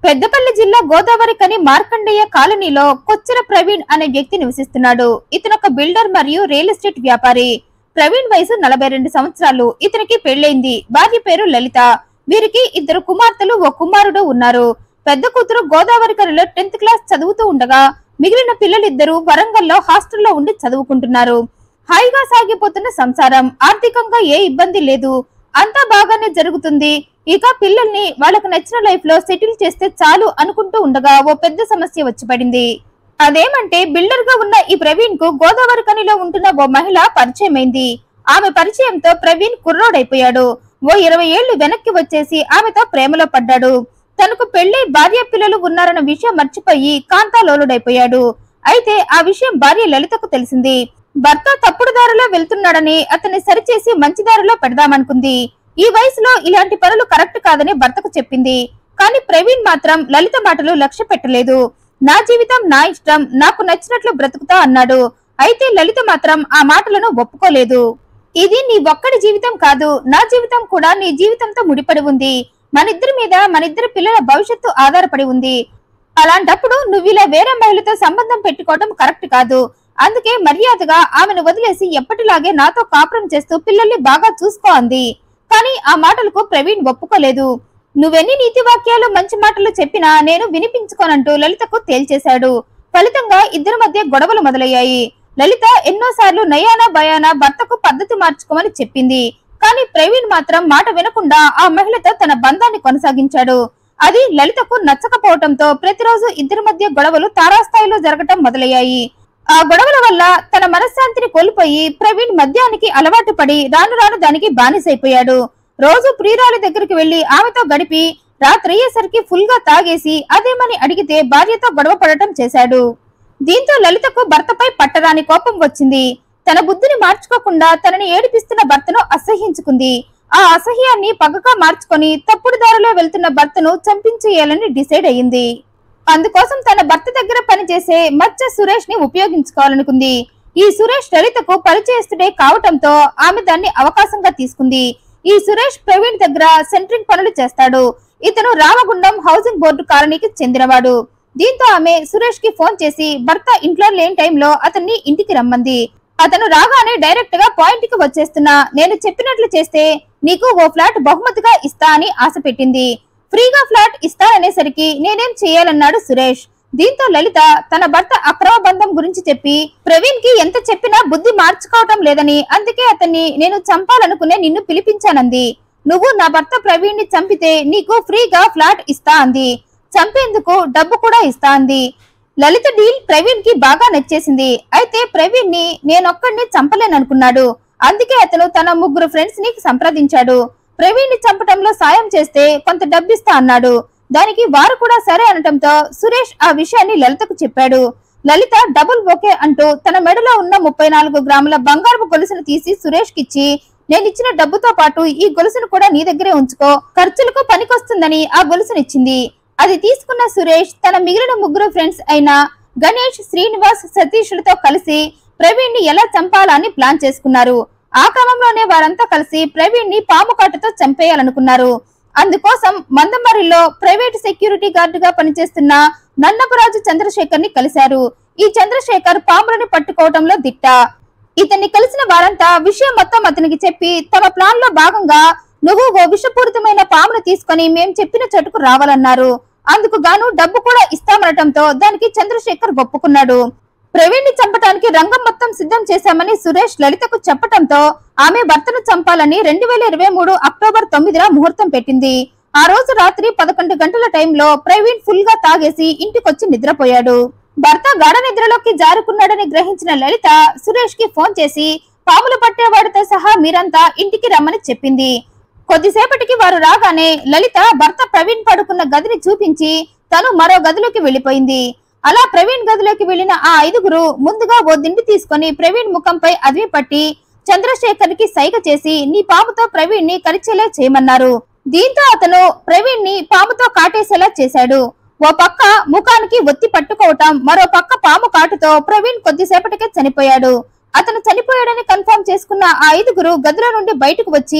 పెద్దపల్లి జిల్లా గోదావరి కని మార్కండేయ కాలనీలో కొచ్చెర ప్రవీణ్ అనే వ్యక్తి నివసిస్తున్నాడు ఇతను ఒక బిల్డర్ మరియు రియల్ ఎస్టేట్ వ్యాపారి ప్రవీణ్ వయసు నలభై రెండు సంవత్సరాలు ఇతనికి పెళ్లైంది భార్య పేరు లలిత వీరికి ఇద్దరు కుమార్తెలు ఓ కుమారుడు ఉన్నారు పెద్ద కూతురు గోదావరి కనిలో టెన్త్ క్లాస్ చదువుతూ ఉండగా మిగిలిన పిల్లలిద్దరూ వరంగల్లో హాస్టల్లో ఉండి చదువుకుంటున్నారు హాయిగా సాగిపోతున్న సంసారం ఆర్థికంగా ఏ ఇబ్బంది లేదు అంతా బాగానే జరుగుతుంది ఇక పిల్లల్ని వాళ్ళకు నచ్చిన లైఫ్ లో సెటిల్ చేస్తే చాలు అనుకుంటూ ఉండగా ఓ పెద్ద సమస్య వచ్చి పడింది అదేమంటే బిల్డర్ గా ఉన్న ఈ ప్రవీణ్ కు గోదావరి కనిలో ఉంటున్న ఓ మహిళ పరిచయమైంది ఆమె పరిచయంతో ప్రవీణ్ కుర్రోడైపోయాడు ఓ ఇరవై ఏళ్లు వెనక్కి వచ్చేసి ఆమెతో ప్రేమలో పడ్డాడు తనకు పెళ్లి భార్య పిల్లలు ఉన్నారన్న విషయం మర్చిపోయి కాంతాలోలుడైపోయాడు అయితే ఆ విషయం భార్య లలితకు తెలిసింది భర్త తప్పుడు దారిలో వెళ్తున్నాడని అతన్ని సరిచేసి మంచి దారిలో పెడదామనుకుంది ఈ వయసులో ఇలాంటి పనులు కరెక్ట్ కాదని భర్తకు చెప్పింది కానీ ప్రవీణ్ మాత్రం లలిత మాటలు లక్ష్య పెట్టలేదు నా జీవితం నా ఇష్టం నాకు నచ్చినట్లు బ్రతుకుతా అన్నాడు అయితే లలిత మాత్రం ఆ మాటలను ఒప్పుకోలేదు ఇది నీ ఒక్కడి జీవితం కాదు నా జీవితం కూడా నీ జీవితంతో ముడిపడి ఉంది మనిద్దరి మీద మనిద్దరి పిల్లల భవిష్యత్తు ఆధారపడి ఉంది అలాంటప్పుడు నువ్వు ఇలా వేరే మహిళతో సంబంధం పెట్టుకోవడం కరెక్ట్ కాదు అందుకే మర్యాదగా ఆమెను వదిలేసి ఎప్పటిలాగే నాతో కాపురం చేస్తూ పిల్లల్ని బాగా చూసుకో అంది కానీ ఆ మాటలకు ప్రవీణ్ ఒప్పుకోలేదు నువ్వెన్ని నీతి వాక్యాలు మంచి మాటలు చెప్పినా నేను వినిపించుకోనంటూ లలితకు తేల్చేశాడు ఫలితంగా ఇద్దరి మధ్య గొడవలు మొదలయ్యాయి లలిత ఎన్నోసార్లు నయానా భయానా భర్తకు పద్ధతి మార్చుకోమని చెప్పింది కానీ ప్రవీణ్ మాత్రం మాట వినకుండా ఆ మహిళతో తన బంధాన్ని కొనసాగించాడు అది లలితకు నచ్చకపోవటంతో ప్రతిరోజు ఇద్దరి మధ్య గొడవలు తారాస్థాయిలో జరగటం మొదలయ్యాయి ఆ గొడవల వల్ల తన మనశ్శాంతిని కోల్పోయి ప్రవీణ్ మద్యానికి అలవాటు పడి రాను రాను దానికి బానిసైపోయాడు రోజు ప్రియురాలి దగ్గరికి వెళ్లి ఆమెతో గడిపి రాత్రి అయ్యేసరికి ఫుల్ గా తాగేసి అదేమని అడిగితే భార్యతో గొడవ పడటం చేశాడు దీంతో లలితకు భర్తపై పట్టరాని కోపం వచ్చింది తన బుద్ధిని మార్చుకోకుండా తనని ఏడిపిస్తున్న భర్తను అసహ్యించుకుంది ఆ అసహ్యాన్ని పగగా మార్చుకొని తప్పుడు దారిలో వెళ్తున్న భర్తను చంపించేయాలని డిసైడ్ అయ్యింది అందుకోసం తన భర్త దగ్గర పనిచేసే మచ్చ సురేష్ ని ఉపయోగించుకోవాలనుకుంది ఈ సురేష్ లలితకు పరిచయస్తుడే కావటంతో ఆమె దాన్ని అవకాశంగా తీసుకుంది ఈ సురేష్ ప్రవీణ్ దగ్గర సెంట్రింగ్ పనులు చేస్తాడు ఇతను రామగుండం హౌసింగ్ బోర్డు కాలనీకి చెందినవాడు దీంతో ఆమె సురేష్ కి ఫోన్ చేసి భర్త ఇంట్లో లేని టైంలో అతన్ని ఇంటికి రమ్మంది అతను రాగానే డైరెక్ట్ గా పాయింట్ కి వచ్చేస్తున్నా నేను చెప్పినట్లు చేస్తే నీకు ఓ ఫ్లాట్ బహుమతిగా ఇస్తా అని ఆశ పెట్టింది ఫ్రీగా ఫ్లాట్ ఇస్తా అనేసరికి నేనేం చేయాలన్నాడు సురేష్ దీంతో లలిత తన భర్త అక్రమ బంధం గురించి చెప్పి ప్రవీణ్ కి ఎంత చెప్పినా బుద్ధి మార్చుకోవటం లేదని అందుకే అతన్ని నేను చంపాలనుకునే నిన్ను పిలిపించానంది నువ్వు నా భర్త ప్రవీణ్ ని చంపితే నీకు ఫ్రీగా ఫ్లాట్ ఇస్తా అంది చంపేందుకు డబ్బు కూడా ఇస్తా అంది లలిత డీల్ ప్రవీణ్ కి బాగా నచ్చేసింది అయితే ప్రవీణ్ ని నేనొక్కడిని చంపలేననుకున్నాడు అందుకే అతను తన ముగ్గురు ఫ్రెండ్స్ ని సంప్రదించాడు ప్రవీణ్ ని చంపటంలో సాయం చేస్తే కొంత డబ్బిస్తా అన్నాడు దానికి వారు కూడా సరే అనటంతో సురేష్ ఆ విషయాన్ని లలితకు చెప్పాడు లలిత డబుల్ ఓకే అంటూ తన మెడలో ఉన్న ముప్పై నాలుగు గ్రాముల బంగారపు గొలుసును తీసి సురేష్ కిచ్చి నేను ఇచ్చిన డబ్బుతో పాటు ఈ గొలుసును కూడా నీ దగ్గరే ఉంచుకో ఖర్చులకు పనికొస్తుందని ఆ గొలుసునిచ్చింది అది తీసుకున్న సురేష్ తన మిగిలిన ముగ్గురు ఫ్రెండ్స్ అయిన గణేష్ శ్రీనివాస్ సతీష్లతో కలిసి ప్రవీణ్ ని ఎలా చంపాలా అని ప్లాన్ చేసుకున్నారు ఆ క్రమంలోనే వారంతా కలిసి ప్రవీణ్ ని పాము కాటుతో చంపేయాలనుకున్నారు అందుకోసం మందమరిలో ప్రైవేట్ సెక్యూరిటీ గార్డుగా పనిచేస్తున్న నన్నపరాజు చంద్రశేఖర్ ని కలిశారు ఈ చంద్రశేఖర్ పాములని పట్టుకోవడంలో దిట్ట ఇతన్ని కలిసిన వారంతా విషయం మొత్తం అతనికి చెప్పి తమ ప్లాన్ లో భాగంగా నువ్వు ఓ విషపూరితమైన పామును తీసుకొని మేం చెప్పిన చోటుకు రావాలన్నారు అందుకు గాను డబ్బు కూడా ఇస్తామనటంతో దానికి చంద్రశేఖర్ ఒప్పుకున్నాడు ప్రవీణ్ ని చంపటానికి రంగం మొత్తం సిద్ధం చేశామని సురేష్ లలితకు చెప్పటంతో ఆమె భర్తను చంపాలని రెండు వేల ఇరవై మూడు అక్టోబర్ తొమ్మిదిన ముహూర్తం పెట్టింది ఆ రోజు రాత్రి పదకొండు గంటల టైంలో ప్రవీణ్ ఫుల్ గా తాగేసి ఇంటికొచ్చి నిద్రపోయాడు భర్త గాఢ నిద్రలోకి జారుకున్నాడని గ్రహించిన లలిత సురేష్ కి ఫోన్ చేసి పాములు పట్టేవాడితో సహా మీరంతా ఇంటికి రమ్మని చెప్పింది కొద్దిసేపటికి వారు రాగానే లలిత భర్త ప్రవీణ్ పడుకున్న గదిని చూపించి తను మరో గదిలోకి వెళ్లిపోయింది అలా ప్రవీణ్ గదిలోకి వెళ్లిన ఆ ఐదుగురు ముందుగా ఓ దిండి తీసుకొని ప్రవీణ్ ముఖంపై అదిమి పట్టి చంద్రశేఖర్ కి సైగ చేసి నీ పాముతో ప్రవీణ్ ని కరిచేలా చేయమన్నారు దీంతో అతను ప్రవీణ్ ని పాముతో కాటేసేలా చేశాడు ఓ పక్క ముఖానికి ఒత్తి పట్టుకోవటం మరో పక్క పాము కాటుతో ప్రవీణ్ కొద్దిసేపటికే చనిపోయాడు అతను చనిపోయాడని కన్ఫర్మ్ చేసుకున్న ఆ ఐదుగురు గదిలో నుండి బయటకు వచ్చి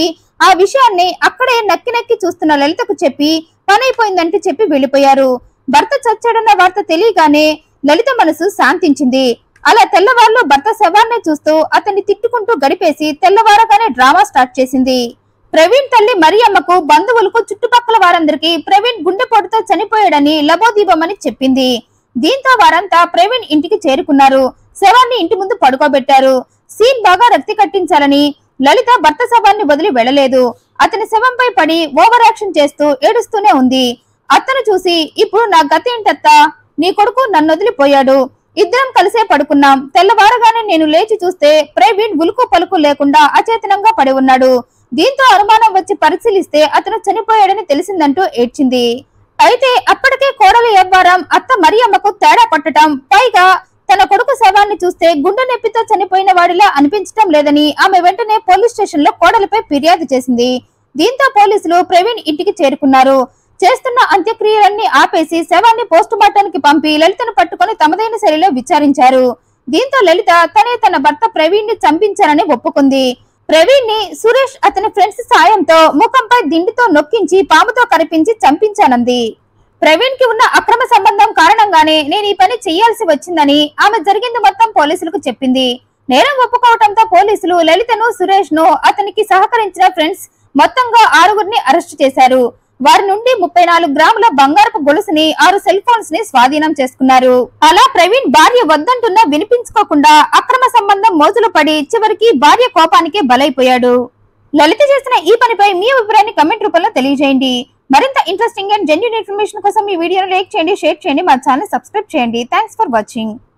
ఆ విషయాన్ని అక్కడే నక్కి నక్కి చూస్తున్న లలితకు చెప్పి పని అయిపోయిందంటే చెప్పి వెళ్లిపోయారు భర్త చచ్చాడన్న వార్త తెలియగానే లలిత మనసు శాంతించింది అలా తెల్లవారులో భర్త శవాన్ని చూస్తూ అతన్ని తిట్టుకుంటూ గడిపేసి తెల్లవారగానే డ్రామా స్టార్ట్ చేసింది ప్రవీణ్ తల్లి మరియమ్మకు బంధువులకు చుట్టుపక్కల వారందరికీ ప్రవీణ్ గుండెపోటుతో చనిపోయాడని లబోదీపమని చెప్పింది దీంతో వారంతా ప్రవీణ్ ఇంటికి చేరుకున్నారు శవాన్ని ఇంటి ముందు పడుకోబెట్టారు సీన్ బాగా రక్తి కట్టించాలని లలిత భర్త శవాన్ని వదిలి వెళ్ళలేదు అతని శవంపై పడి ఓవర్ యాక్షన్ చేస్తూ ఏడుస్తూనే ఉంది అతను చూసి ఇప్పుడు నా గతి ఏంటత్తా నీ కొడుకు నన్ను వదిలిపోయాడు ఇద్దరం కలిసే పడుకున్నాం తెల్లవారగానే నేను లేచి చూస్తే ప్రవీణ్ ఉలుకు పలుకు లేకుండా అచేతనంగా పడి ఉన్నాడు దీంతో అనుమానం వచ్చి పరిశీలిస్తే అతను చనిపోయాడని తెలిసిందంటూ ఏడ్చింది అయితే అప్పటికే కోడలు ఎవ్వారం అత్త మరియమ్మకు తేడా పట్టటం పైగా తన కొడుకు శవాన్ని చూస్తే గుండె నొప్పితో చనిపోయిన వాడిలా అనిపించటం లేదని ఆమె వెంటనే పోలీస్ స్టేషన్ లో కోడలిపై ఫిర్యాదు చేసింది దీంతో పోలీసులు ప్రవీణ్ ఇంటికి చేరుకున్నారు చేస్తున్న అంత్యక్రియలన్నీ ఆపేసి శవాన్ని పోస్టు మార్టానికి పంపి లలితను పట్టుకొని తమదైన శైలిలో విచారించారు దీంతో లలిత తనే తన భర్త ప్రవీణ్ ని చంపించానని ఒప్పుకుంది ప్రవీణ్ ని సురేష్ అతని ఫ్రెండ్స్ సాయంతో ముఖంపై దిండుతో నొక్కించి పాముతో కరిపించి చంపించానంది ప్రవీణ్ కి ఉన్న అక్రమ సంబంధం కారణంగానే నేను ఈ పని చేయాల్సి వచ్చిందని ఆమె జరిగింది మొత్తం పోలీసులకు చెప్పింది నేరం ఒప్పుకోవడంతో పోలీసులు లలితను సురేష్ ను అతనికి సహకరించిన ఫ్రెండ్స్ మొత్తంగా ఆరుగురిని అరెస్టు చేశారు వారి నుండి ముప్పై నాలుగు గ్రాముల బంగారపు గొలుసుని ఆరు సెల్ ఫోన్స్ ని స్వాధీనం చేసుకున్నారు అలా ప్రవీణ్ భార్య వద్దంటున్నా వినిపించుకోకుండా అక్రమ సంబంధం మోజులు పడి చివరికి భార్య కోపానికే బలైపోయాడు లలిత చేసిన ఈ పనిపై మీ అభిప్రాయాన్ని కమెంట్ రూపంలో తెలియజేయండి మరింత ఇంట్రెస్టింగ్ అండ్ జెన్యున్ ఇన్ఫర్మేషన్ కోసం ఈ వీడియోను లైక్ చేయండి షేర్ చేయండి మా ఛానల్ సబ్స్క్రైబ్ చేయండి థ్యాంక్స్ ఫర్ వాచింగ్